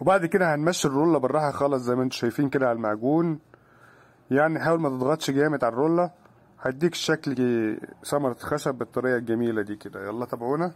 وبعد كده هنمشي الرولة بالراحة خالص زي ما انتم شايفين كده على المعجون يعني حاول ما تضغطش جامد على الرولة هديك شكل ثمرة خشب بالطريقة الجميلة دي كده يلا تابعونا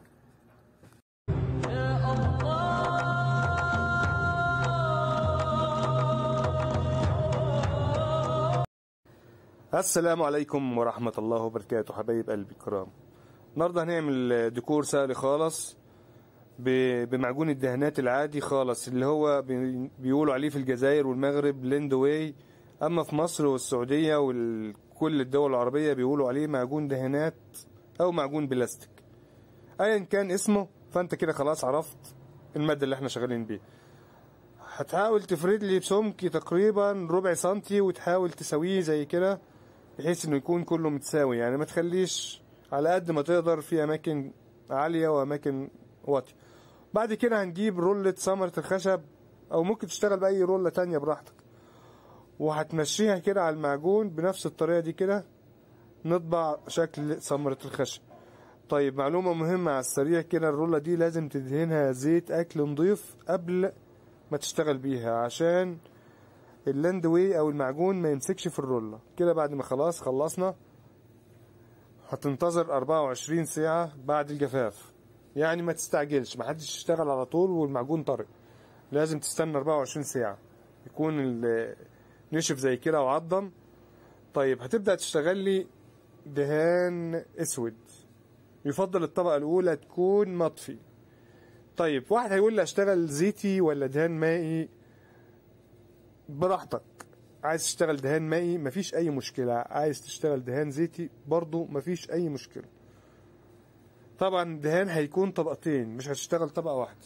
السلام عليكم ورحمة الله وبركاته حبايب قلبي الكرام النهارده هنعمل ديكور سهل خالص ب- بمعجون الدهانات العادي خالص اللي هو بي- بيقولوا عليه في الجزائر والمغرب ليند واي اما في مصر والسعودية وكل الدول العربية بيقولوا عليه معجون دهانات او معجون بلاستيك ايا كان اسمه فانت كده خلاص عرفت المادة اللي احنا شغالين بيه هتحاول تفرد لي بسمك تقريبا ربع سنتي وتحاول تسويه زي كده بحيث انه يكون كله متساوي يعني ما تخليش على قد ما تقدر في اماكن عالية واماكن واطية بعد كده هنجيب رولة ثمرة الخشب او ممكن تشتغل باي رولة تانية براحتك وهتمشيها كده على المعجون بنفس الطريقة دي كده نطبع شكل ثمرة الخشب طيب معلومة مهمة على السريع كده الرولة دي لازم تدهنها زيت اكل نضيف قبل ما تشتغل بيها عشان اللاند واي او المعجون ما يمسكش في الرولة كده بعد ما خلاص خلصنا هتنتظر 24 ساعة بعد الجفاف يعني ما تستعجلش ما حدش يشتغل على طول والمعجون طري لازم تستنى 24 ساعة يكون ال- نشف زي كده وعضم طيب هتبدأ تشتغل لي دهان اسود يفضل الطبقة الأولى تكون مطفي طيب واحد هيقول لي اشتغل زيتي ولا دهان مائي براحتك عايز تشتغل دهان مائي مفيش اي مشكلة عايز تشتغل دهان زيتي برضو مفيش اي مشكلة طبعا الدهان هيكون طبقتين مش هتشتغل طبقة واحدة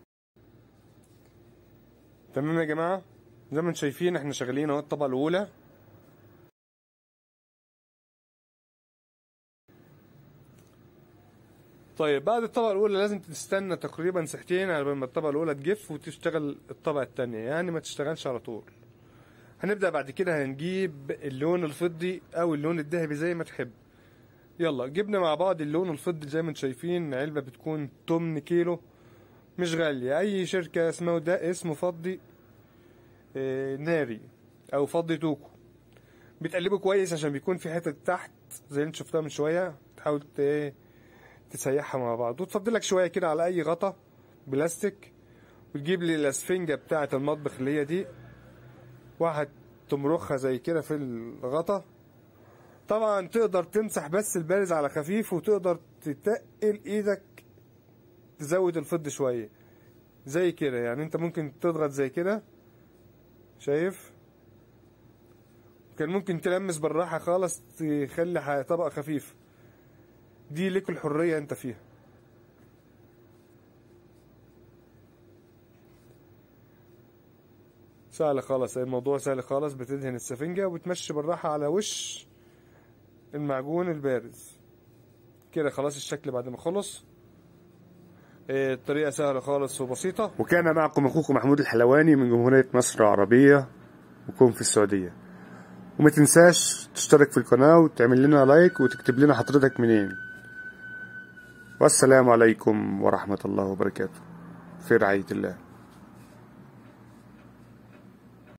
تمام يا جماعة زي ما انتم شايفين احنا شغالين اهو الطبقة الاولى طيب بعد الطبقة الأولى لازم تستنى تقريبا ساعتين على ما الطبقة الأولى تجف وتشتغل الطبقة التانية يعني ما تشتغلش على طول هنبدأ بعد كده هنجيب اللون الفضي أو اللون الذهبي زي ما تحب يلا جبنا مع بعض اللون الفضي زي ما انتم شايفين علبة بتكون 8 كيلو مش غالية أي شركة اسمه ده اسمه فضي آه، ناري أو فضي توكو بتقلبه كويس عشان بيكون في حتة تحت زي اللي انت شفتها من شوية تحاول ت- ايه تسيحها مع بعض وتفضلك شوية كده على أي غطا بلاستيك وتجيب لي الأسفنجة بتاعة المطبخ اللي هي دي واحد تمرخها زي كده في الغطا طبعا تقدر تمسح بس البارز على خفيف وتقدر تتقل ايدك تزود الفض شوية زي كده يعني انت ممكن تضغط زي كده شايف كان ممكن تلمس بالراحة خالص تخلي ح- طبقة خفيف دي ليك الحرية انت فيها سهل خالص الموضوع سهل خالص بتدهن السفنجة وبتمشي بالراحة على وش المعجون البارز كده خلاص الشكل بعد ما خلص إيه، الطريقة سهلة خالص وبسيطة وكان معكم أخوكم محمود الحلواني من جمهورية مصر العربية وكون في السعودية وما تنساش تشترك في القناة وتعمل لنا لايك وتكتب لنا حضرتك منين والسلام عليكم ورحمة الله وبركاته في رعاية الله